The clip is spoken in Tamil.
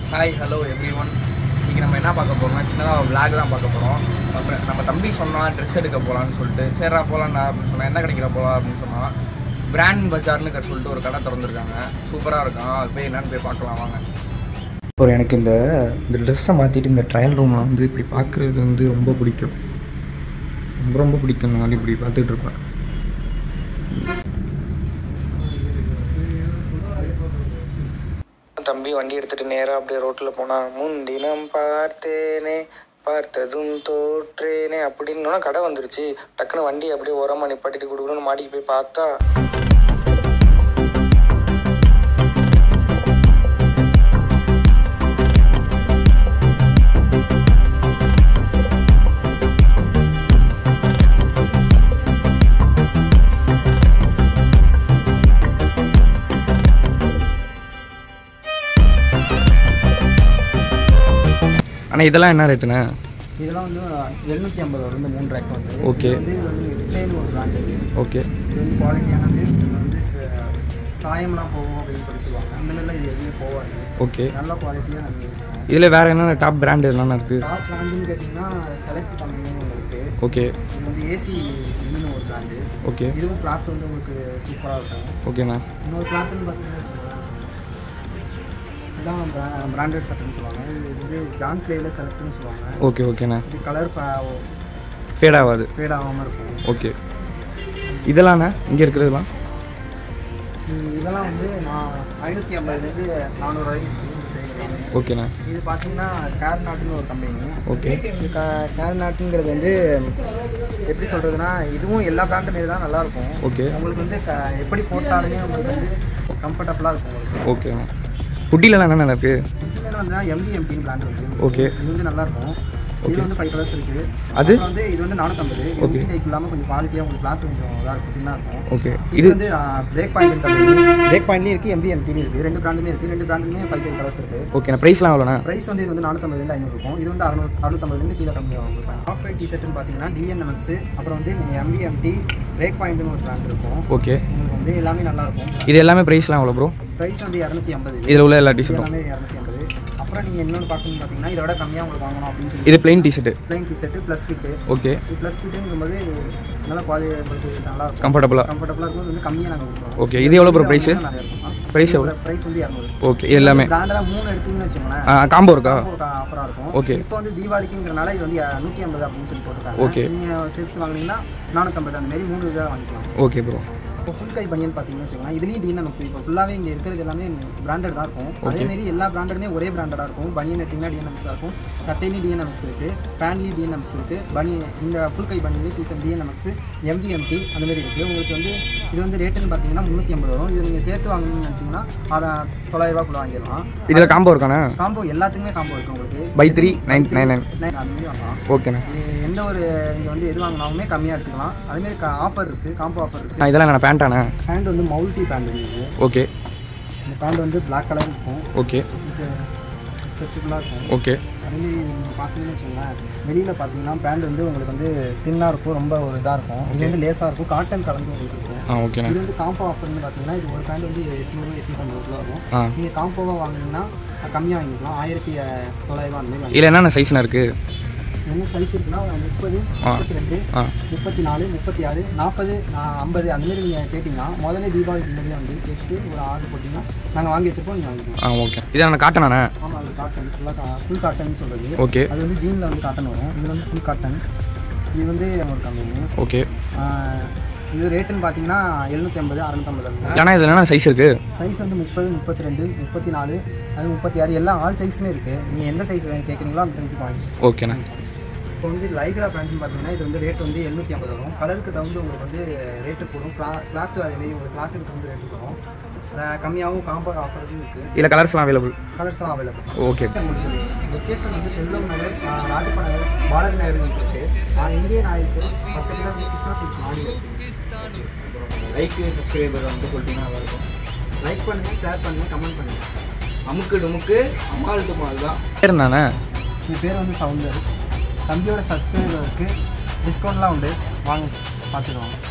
ஹாய் ஹலோ எவ்ரி ஒன் இன்றைக்கி நம்ம என்ன பார்க்க போகிறோம்னா சின்னதாக vlog தான் பார்க்க போகிறோம் அப்புறம் நம்ம தம்பி சொன்னான் ட்ரெஸ் எடுக்க போகலான்னு சொல்லிட்டு சரிடா போகலாம்டா அப்படின்னு சொன்னேன் என்ன கிடைக்கிற போகலாம் அப்படின்னு சொன்னான் பிராண்ட் பஜார்னு க- சொல்லிட்டு ஒரு கடை திறந்துருக்காங்க சூப்பராக இருக்கும் அது போய் என்னன்னு போய் பார்க்கலாம் வாங்க அப்புறம் எனக்கு இந்த இந்த ட்ரெஸ்ஸை மாற்றிட்டு இந்த ட்ரையல் ரூமில் வந்து இப்படி பார்க்குறது வந்து ரொம்ப பிடிக்கும் ரொம்ப ரொம்ப பிடிக்கும் நான் இப்படி பார்த்துட்டு இருப்பேன் தம்பி வண்டி எடுத்துகிட்டு நேராக அப்படியே ரோட்டில் போனால் முன்தினம் பார்த்தேனே பார்த்ததும் தோற்றேனே அப்படின்னு கடை வந்துருச்சு டக்குன்னு வண்டி அப்படியே ஓரமாக நிப்பாட்டிட்டு கொடுக்கணும்னு மாடிக்கு போய் பார்த்தா ஆனால் இதெல்லாம் என்ன ரேட்டுண்ணே இதெல்லாம் வந்து எழுநூற்றி ஐம்பது வரும் இந்த மூணு ரேக் வந்து Okay. இது வந்து இது வந்து ரிட்டைல் ஒரு பிராண்ட் இது ஓகே இது வந்து குவாலிட்டியானது இது வந்து ச- சாயம்லாம் போகும் அப்படின்னு சொல்லி சொல்லுவாங்க அந்த மாதிரிலாம் இது எதுவுமே போகாது ஓகே நல்ல குவாலிட்டியாக நம்ம இருக்கும் இதில் வேறு என்னென்ன டாப் பிராண்ட் என்னென்ன இருக்குது டாப் பிராண்டுன்னு கேட்டிங்கன்னா செலக்ட் கம்பெனின்னு ஒன்று இருக்குது ஓகே இது வந்து ஏசி இதுன்னு ஒரு பிராண்டு ஓகே இதுவும் கிளாத் வந்து உங்களுக்கு சூப்பராக இருக்கும் ஓகேண்ணா இன்னொரு கிளாத்துன்னு பார்த்தீங்கன்னா வச்சுக்கோங்களேன், இதான் பிராண்டட் சட்டைன்னு சொல்லுவாங்க இது வந்து ஜான் கிளேயில் செலக்ட்னு சொல்லுவாங்க ஓகே ஓகேண்ணா இது கலர் ஃபேட் ஆகாது ஃபேட் ஆகாமல் இருக்கும் ஓகே இதெல்லாம்ண்ணா இங்கே இருக்கிறதுலாம் இது- இதெல்லாம் வந்து நான் ஐநூற்றி ஐம்பதுலேருந்து நானூறு வரைக்கும் இந்த செய்யலாம் ஓகேண்ணா இது பார்த்தீங்கன்னா கேர் நாட்டுன்னு ஒரு கம்பெனி ஓகே இது க கேர் நாட்டுங்கிறது வந்து எப்படி சொல்கிறதுனா இதுவும் எல்லா பிராண்டு மாரி தான் நல்லாயிருக்கும் ஓகே உங்களுக்கு வந்து க எப்படி போட்டாலுமே உங்களுக்கு வந்து கம்ஃபர்டபுளாக இருக்கும் உங்களுக்கு ஓகேண்ணா புட்டிலலாம் என்னென்ன இருக்குது இதில் வந்து எம்டி எம்டின்னு பிராண்ட் இருக்குது ஓகே இது வந்து நல்லா இருக்கும் இது வந்து ஃபைவ் கலர்ஸ் இருக்குது அது? அப்புறம் வந்து இது வந்து நானூற்றம்பது Okay. எம்டி டைப் இல்லாமல் கொஞ்சம் குவாலிட்டியாக உங்களுக்கு கிளாத் கொஞ்சம் இதாக இருக்கும் தின்னாக இருக்கும் ஓகே இது இது வந்து பிரேக் பாயிண்ட் கம்பெனி பிரேக் பாயிண்ட்லேயும் இருக்குது எம்பி எம்டிலையும் இருக்குது ரெண்டு பிராண்டுமே இருக்குது ரெண்டு பிராண்டுமே ஃபைவ் ஃபைவ் கலர்ஸ் இருக்குது ஓகேண்ணா ப்ரைஸ்லாம் எவ்வளோண்ணா ப்ரைஸ் வந்து இது வந்து நானூற்றம்பதுலேருந்து ஐநூறு இருக்கும் இது வந்து அறுநூறு அறுநூத்தம்பதுலேருந்து கீழே கம்மியாக இருக்கும் சாஃப்ட்வேர் டிஷர்ட்னு பார்த்தீங்கன்னா டிஎன்எம்எக்ஸ் அப்புறம் வந்து நீங்கள் எம்பி எம்டி பிரேக் பாயிண்ட்னு ஒரு பிராண்ட் இருக்கும் ஓகே உங்களுக்கு வந்து எல்லாமே நல்லா இருக்கும் இது எல்லாமே ப்ரைஸ்லாம் எவ்வளோ ப்ரோ ப்ரைஸ் வந்து இரநூத்தி ஐம்பது இதில் உள்ள எல்லா இது டிஷர்ட்டும் எல்லாமே இரநூத்தி ஐம்பது அப்புறம் நீங்கள் இன்னொன்று பார்க்கணும்னு பார்த்தீங்கன்னா இதோட கம்மியாக உங்களுக்கு வாங்கணும் அப்படின்னு சொல்லி இது plain T-shirt plain T-shirt plus fit okay இது ப்ளஸ் ஃபிட்டுங்கும்போது நல்ல குவாலிட்டி உங்களுக்கு நல்லா இருக்கும் கம்ஃபர்டபுளாக கம்ஃபர்டபுளாக இருக்கும் இது வந்து கம்மியாக நாங்கள் கொடுக்குறோம் ஓகே இது எவ்வளோ ப்ரோ ப்ரைஸு Price எவ்வளோ? ப்ரைஸ் வந்து இரநூறு ஓகே இது எல்லாமே பிராண்டடாக மூணு எடுத்தீங்கன்னு வச்சுக்கோங்களேன் காம்போ இருக்கா ஆஃபராக இருக்கும் Okay. இப்போ வந்து தீபாவளிக்குங்கிறனால இது வந்து நூற்றி ஐம்பது அப்படின்னு சொல்லி போட்டுருக்காங்க Okay. நீங்கள் சேர்த்து வாங்குனீங்கன்னா நானூற்றம்பது அந்த மாதிரி மூணு இதாக வாங்கிக்கலாம் ஓகே ப்ரோ இப்போ ஃபுல் கை பனியன் பார்த்தீங்கன்னு வச்சுக்கோங்களேன் இதுலேயும் டிஎன்எம்எக்ஸ் இப்போ ஃபுல்லாகவே இங்கே இருக்கிறது எல்லாமே பிராண்டட் தான் இருக்கும் அதேமாரி எல்லா பிராண்டடுமே ஒரே பிராண்டடாக இருக்கும் பனியன் எடுத்திங்கன்னா டிஎன்எம்எக்ஸ் இருக்கும் சட்டையிலையும் டிஎன்எம்எக்ஸ் இருக்குது பேண்ட்லேயும் டிஎன்எம்எக்ஸ் இருக்குது பனி இந்த ஃபுல் கை பனியன்லேயும் சீசன் டிஎன்எம்எக்ஸ் எம்விஎம்டி அந்த மாதிரி இருக்குது உங்களுக்கு வந்து இது வந்து ரேட்டுன்னு பார்த்தீங்கன்னா முந்நூற்றி ஐம்பது வரும் இது நீங்கள் சேர்த்து வாங்கணும்னு நினச்சிங்கன்னா அதை தொள்ளாயிரரூபாக்குள்ள வாங்கிடலாம் இதில் காம்போ இருக்காண்ணா காம்போ எல்லாத்துக்குமே காம்போ இருக்குது உங்களுக்கு buy three nine nine nine nine அந்த மாதிரி வாங்கலாம் ஓகேண்ணா இது எந்த ஒரு நீங்கள் வந்து எது வாங்கினாலுமே கம்மியாக எடுத்துக்கலாம் அதேமாரி ஆஃபர் இருக்குது காம்போ ஆஃபர் இருக்குது ஆ இதெல்லாம் நான் பேண்ட்டாண்ணா பேண்ட் வந்து மவுல்டி பேண்ட் இருக்குது ஓகே இந்த பேண்ட் வந்து பிளாக் கலர் இருக்கும் ஓகே செட்டுக்குள்ளாக இருக்கும் ஓகே அதேமாரி நீங்கள் பார்த்தீங்கன்னு வச்சுக்கோங்களேன் வெளியில் பார்த்தீங்கன்னா பேண்ட் வந்து உங்களுக்கு வந்து தின்னாக இருக்கும் ரொம்ப ஒரு இதாக இருக்கும் இது வந்து லேஸாக இருக்கும் காட்டன் கலந்து உங்களுக்கு இருக்கும் ஆ ஓகேண்ணா இது வந்து காம்போ ஆஃபர்னு பார்த்தீங்கன்னா இது ஒரு பேண்ட் வந்து எட்நூறு எட்நூற்றம்பது ரூபா வரும் ஆ நீங்கள் காம்போவாக வாங்கினீங்கன்னா கம்மியாக வாங்கிக்கலாம் ஆயிரத்தி தொள்ளாயிரம் அந்த மாதிரி இதில் என்னென்ன சைஸ்ண்ணா இருக்குது என்ன சைஸ் இருக்குன்னா முப்பது ஆ. முப்பத்தி ரெண்டு ஆ முப்பத்தி நாலு முப்பத்தி ஆறு நாற்பது ஐம்பது அந்த மாதிரி நீங்கள் கேட்டிங்கன்னா முதல்ல தீபாவளிக்கு முன்னாடியே வந்து கேட்டு ஒரு ஆர்டர் போட்டிங்கன்னா நாங்கள் வாங்கி வச்சிருப்போம் நீங்கள் வாங்கிக்கலாம் ஆ ஓகே இதான காட்டணாண்ணா ஆமாம் அது காட்டன் ஃபுல்லாக ஃபுல் காட்டன் சொல்கிறது ஓகே அது வந்து ஜீனில் வந்து காட்டன் வரும் இது வந்து ஃபுல் காட்டன் இது வந்து ஒரு கம்பெனி ஓகே இது ரேட்டுன்னு பார்த்தீங்கன்னா எழுநூற்றி ஐம்பது அறுநூத்தம்பது அந்த ஏன்னா இதில் என்னென்ன சைஸ் இருக்குது சைஸ் வந்து முப்பது முப்பத்தி ரெண்டு முப்பத்தி நாலு அது முப்பத்தி ஆறு எல்லா ஆல் சைஸுமே இருக்குது நீங்கள் எந்த சைஸ் கேட்குறீங்களோ அந்த சைஸுக்கு வாங்கி ஓகேண்ணா இப்போ வந்து லைக்ரா பேண்ட்னு பார்த்தீங்கன்னா இது வந்து ரேட் வந்து எழுநூற்றி ஐம்பது வரும் கலருக்கு தகுந்து உங்களுக்கு வந்து ரேட்டு போடும் கிளா கிளாத்து அதேமாரி உங்களுக்கு கிளாத்துக்கு தகுந்த ரேட்டு வரும் அஹ் கம்மியாகவும் காம்போ ஆஃபரும் இருக்குது இதில் கலர்ஸ்லாம் அவைலபிள் கலர்ஸ்லாம் அவைலபிள் ஓகே லொக்கேஷன் வந்து செல்வம் நகர் ஆஹ் ராஜப்ப நகர் பாரதி நகர் இருக்கு நான் இந்தியன் ஆயிருக்கு பத்து கிலோமீட்டர் கிருஷ்ணா ஸ்வீட் மாடி லைக் சப்ஸ்கிரைபர் வந்து சொல்லிட்டீங்கன்னா நல்லாயிருக்கும் லைக் பண்ணுங்கள் ஷேர் பண்ணுங்கள் கமெண்ட் பண்ணுங்கள் அமுக்கு டுமுக்கு அம்மாள் டுமால் தான் பேர் தானே என் பேர் வந்து சவுந்தர் தம்பியோட சப்ஸ்கிரைபருக்கு டிஸ்கவுண்ட்லாம் உண்டு வாங்க பார்த்துக்கலாம்